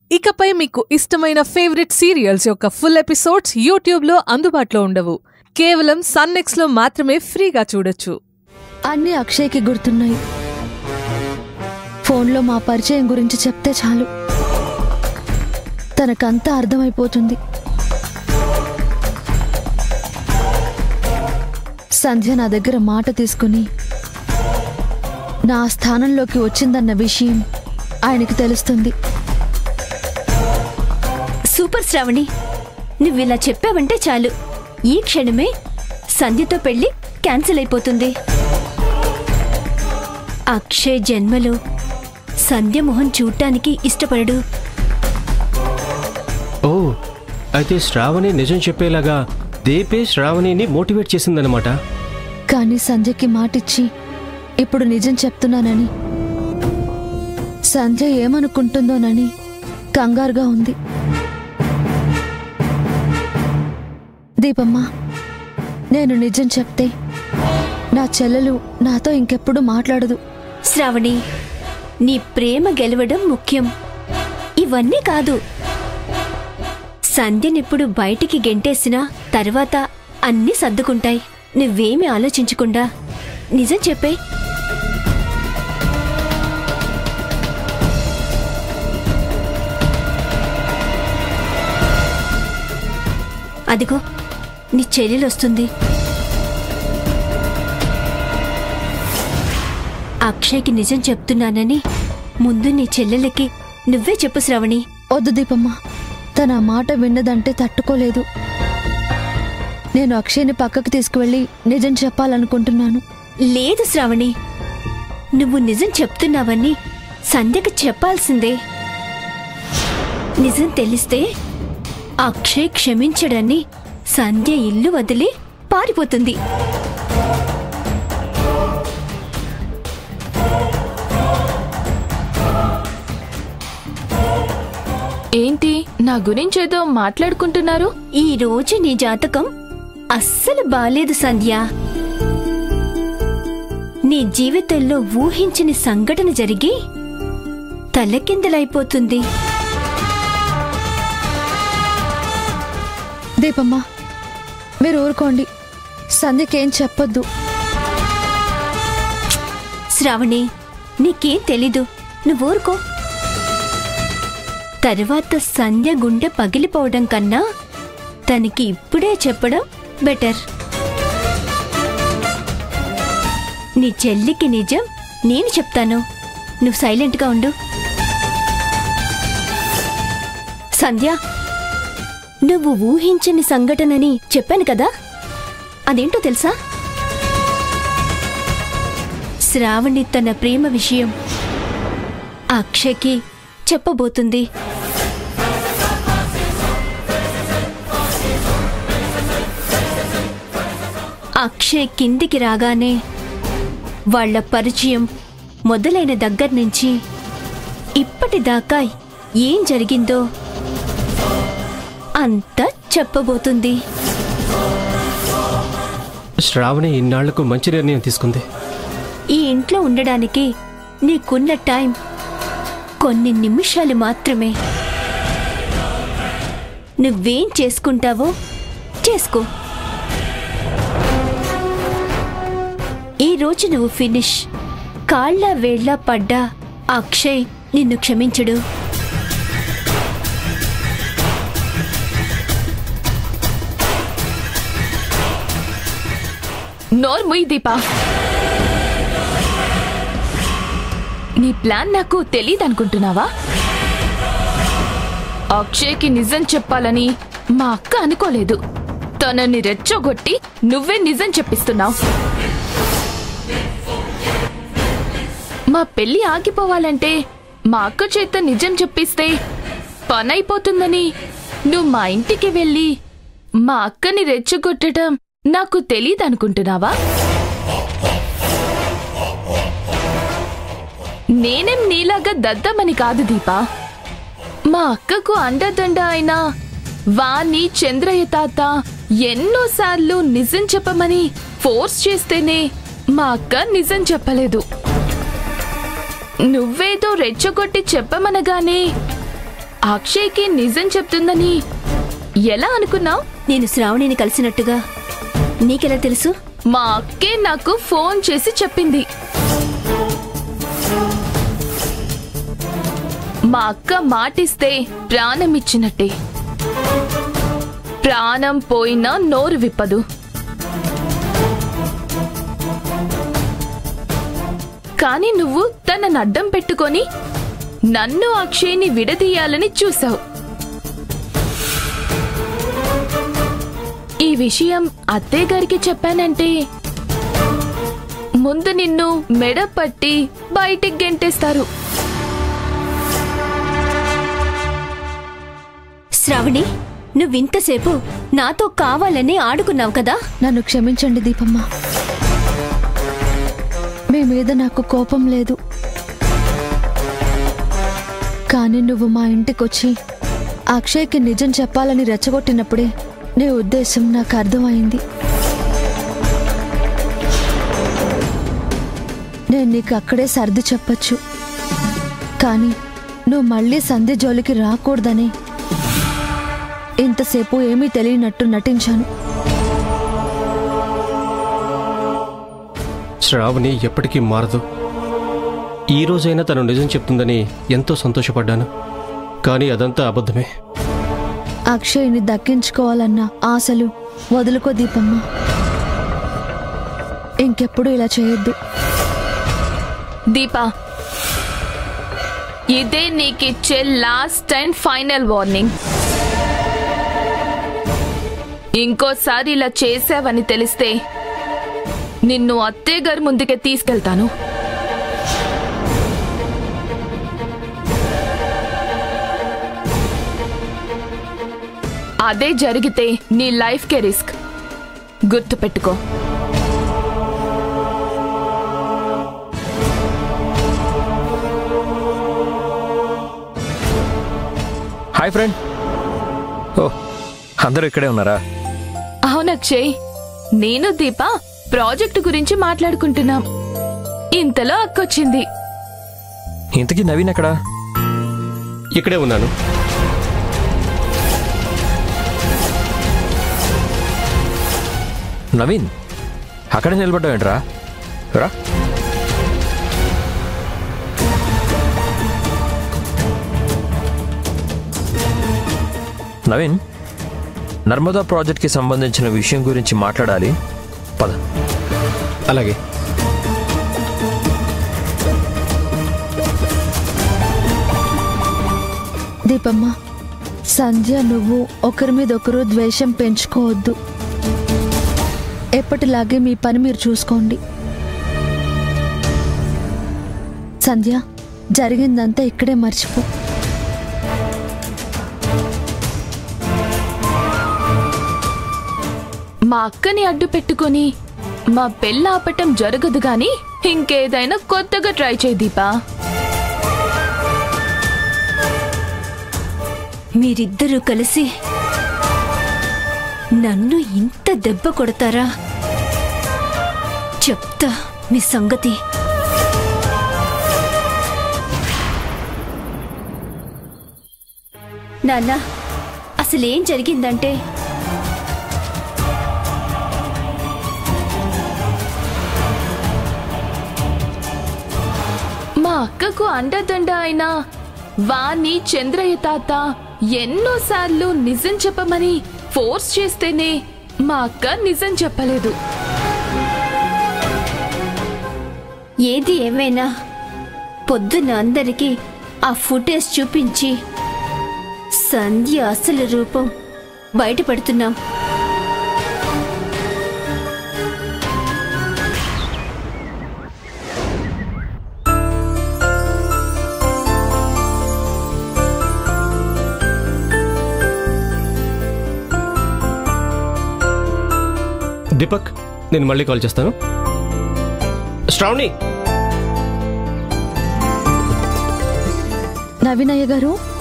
ఇకపై మీకు ఇష్టమైన ఫేవరెట్ సీరియల్స్ యొక్క ఫుల్ ఎపిసోడ్స్ యూట్యూబ్లో అందుబాటులో ఉండవు కేవలం సన్నెక్స్లో మాత్రమే ఫ్రీగా చూడొచ్చు అన్నీ అక్షయ్కి గుర్తున్నాయి ఫోన్లో మా పరిచయం గురించి చెప్తే చాలు తనకంతా అర్థమైపోతుంది సంధ్య నా దగ్గర మాట తీసుకుని నా స్థానంలోకి వచ్చిందన్న విషయం ఆయనకి తెలుస్తుంది సూపర్ శ్రావణి నువ్విలా చెప్పావంటే చాలు ఈ క్షణమే సంధ్యతో పెళ్లి క్యాన్సిల్ అయిపోతుంది అక్షయ్ జన్మలో సంధ్య మొహం చూడటానికి ఇష్టపడడు ఓ అయితే శ్రావణి నిజం చెప్పేలాగా దేపే శ్రావణిని మోటివేట్ చేసిందనమాట కానీ సంధ్యకి మాటిచ్చి ఇప్పుడు నిజం చెప్తున్నానని సంధ్య ఏమనుకుంటుందోనని కంగారుగా ఉంది దీపమ్మ నేను నిజం చెప్తే నా చెల్లెలు నాతో ఇంకెప్పుడు మాట్లాడదు శ్రావణి నీ ప్రేమ గెలవడం ముఖ్యం ఇవన్నీ కాదు సంధ్యనిప్పుడు బయటికి గెంటేసినా తర్వాత అన్నీ సర్దుకుంటాయి నువ్వేమీ ఆలోచించకుండా నిజం చెప్పే అదిగో నీ చెల్లెలు వస్తుంది అక్షయ్కి నిజం చెప్తున్నానని ముందు నీ చెల్లెలకి నువ్వే చెప్పు శ్రవణి వద్దు దీపమ్మ తన ఆ మాట విన్నదంటే తట్టుకోలేదు నేను అక్షయ్ని పక్కకు తీసుకువెళ్ళి నిజం చెప్పాలనుకుంటున్నాను లేదు శ్రావణి నువ్వు నిజం చెప్తున్నావని సంధ్యకు చెప్పాల్సిందే నిజం తెలిస్తే అక్షయ్ క్షమించడని సంధ్య ఇల్లు వదిలి పారిపోతుంది ఏంటి నా గురించేదో మాట్లాడుకుంటున్నారు ఈ రోజు నీ జాతకం అస్సలు బాలేదు సంధ్య నీ జీవితంలో ఊహించని సంఘటన జరిగి తలకిందలైపోతుంది దీపమ్మ మీరు ఊరుకోండి సంధ్యకేం చెప్పొద్దు శ్రావణి నీకేం తెలీదు నువ్వు ఊరుకో తర్వాత సంధ్య గుండె పగిలిపోవడం కన్నా తనకి ఇప్పుడే చెప్పడం బెటర్ నీ చెల్లికి నిజం నేను చెప్తాను నువ్వు సైలెంట్గా ఉండు సంధ్య నువ్వు ఊహించని సంఘటనని చెప్పాను కదా అదేంటో తెలుసా శ్రావణి తన ప్రేమ విషయం అక్షయ్కి చెప్పబోతుంది అక్షయ్ కిందికి రాగానే వాళ్ళ పరిచయం మొదలైన దగ్గర నుంచి ఇప్పటిదాకా ఏం జరిగిందో అంతా చెప్పబోతుంది శ్రావణి ఇన్నాళ్లకు మంచి నిర్ణయం తీసుకుంది ఈ ఇంట్లో ఉండడానికి నీకున్న టైం కొన్ని నిమిషాలు మాత్రమే నువ్వేం చేసుకుంటావో చేసుకో ఈ రోజు నువ్వు ఫినిష్ కాళ్ళ వేళ్ళ పడ్డా అక్షయ్ నిన్ను క్షమించడు నోర్ముయ్ దీపా నీ ప్లాన్ నాకు తెలియదనుకుంటున్నావా అక్షయ్కి నిజం చెప్పాలని మా అక్క అనుకోలేదు తనని రెచ్చగొట్టి నువ్వే నిజం చెప్పిస్తున్నావు మా పెళ్లి ఆగిపోవాలంటే మా అక్క చేత నిజం చెప్పిస్తే పనైపోతుందని నువ్వు మా ఇంటికి వెళ్ళి మా అక్కని రెచ్చగొట్టడం నాకు తెలియదనుకుంటున్నావా నేనేం నీలాగా దద్దమని కాదు దీపా మా అక్కకు అండదండ అయిన వాణి చంద్రయ్య తాత ఎన్నోసార్లు నిజం చెప్పమని ఫోర్స్ చేస్తేనే మా అక్క నిజం చెప్పలేదు నువ్వేదో రెచ్చగొట్టి చెప్పమనగానే అక్షయ్కి నిజం చెప్తుందని ఎలా అనుకున్నావు నేను శ్రావణిని కలిసినట్టుగా నీకెలా తెలుసు మా అక్కే నాకు ఫోన్ చేసి చెప్పింది మా అక్క మాటిస్తే ప్రాణం ఇచ్చినట్టే ప్రాణం పోయినా నోరు విప్పదు కానీ నువ్వు తనని అడ్డం పెట్టుకొని నన్ను అక్షయ్ని విడదీయాలని చూసావు ఈ విషయం అత్తయ్య గారికి చెప్పానంటే ముందు నిన్ను మెడ పట్టి బయటికి గెంటేస్తారు శ్రావణి నువ్వింతసేపు నాతో కావాలని ఆడుకున్నావు కదా నన్ను క్షమించండి దీపమ్మ మీ మీద నాకు కోపం లేదు కానీ నువ్వు మా ఇంటికొచ్చి అక్షయ్కి నిజం చెప్పాలని రెచ్చగొట్టినప్పుడే నీ ఉద్దేశం నాకు అర్థమైంది నేను నీకు అక్కడే సర్ది చెప్పొచ్చు కానీ నువ్వు మళ్ళీ సంధి జోలికి రాకూడదని ఇంతసేపు ఏమీ తెలియనట్టు నటించాను శ్రావణి ఎప్పటికీ మారదు ఈ రోజైనా తను నిజం చెప్తుందని ఎంతో సంతోషపడ్డాను కానీ అదంతా అబద్ధమే అక్షయ్ని దక్కించుకోవాలన్న ఆశలు వదులుకో దీపమ్మ ఇంకెప్పుడు ఇలా చేయొద్దు దీపా ఇదే నీకిచ్చే లాస్ట్ అండ్ ఫైనల్ వార్నింగ్ ఇంకోసారి ఇలా చేసావని తెలిస్తే నిన్ను అత్తయ్య గారి ముందుకే తీసుకెళ్తాను అదే జరిగితే నీ లైఫ్కే రిస్క్ గుర్తుపెట్టుకో హాయ్ ఫ్రెండ్ ఓ అందరూ ఇక్కడే ఉన్నారా అవును అక్షయ్ నేను దీప ప్రాజెక్టు గురించి మాట్లాడుకుంటున్నాం ఇంతలో అక్కొచ్చింది ఇంతకీ నవీన్ ఎక్కడా ఇక్కడే ఉన్నాను నవీన్ అక్కడే నిలబడ్డావేంట్రా రా నవీన్ నర్మదా ప్రాజెక్ట్కి సంబంధించిన విషయం గురించి మాట్లాడాలి పద అలాగే దీపమ్మ సంధ్య నువ్వు ఒకరి మీద ఒకరు ద్వేషం పెంచుకోవద్దు ఎప్పటిలాగే మీ పని మీరు చూసుకోండి సంధ్య జరిగిందంతా ఇక్కడే మర్చిపో మా అక్కని అడ్డు పెట్టుకొని మా పెళ్ళి ఆపటం జరగదు గాని ఇంకేదైనా కొత్తగా ట్రై చేయి దీపా మీరిద్దరూ కలిసి నన్ను ఇంత దెబ్బ కొడతారా చెప్తా మీ సంగతి నాన్న అసలేం జరిగిందంటే మా అక్కకు అండదండ అయిన వాణ్ణి చంద్రయ్య తాత ఎన్నోసార్లు నిజం చెప్పమని ఫోర్స్ చేస్తేనే మా అక్క నిజం చెప్పలేదు ఏది ఏమైనా పొద్దున అందరికీ ఆ ఫుటేజ్ చూపించి సంధ్య అసలు రూపం బయటపడుతున్నాం దీపక్ నేను మళ్ళీ కాల్ చేస్తాను శ్రావణి నవీనయ్య గారు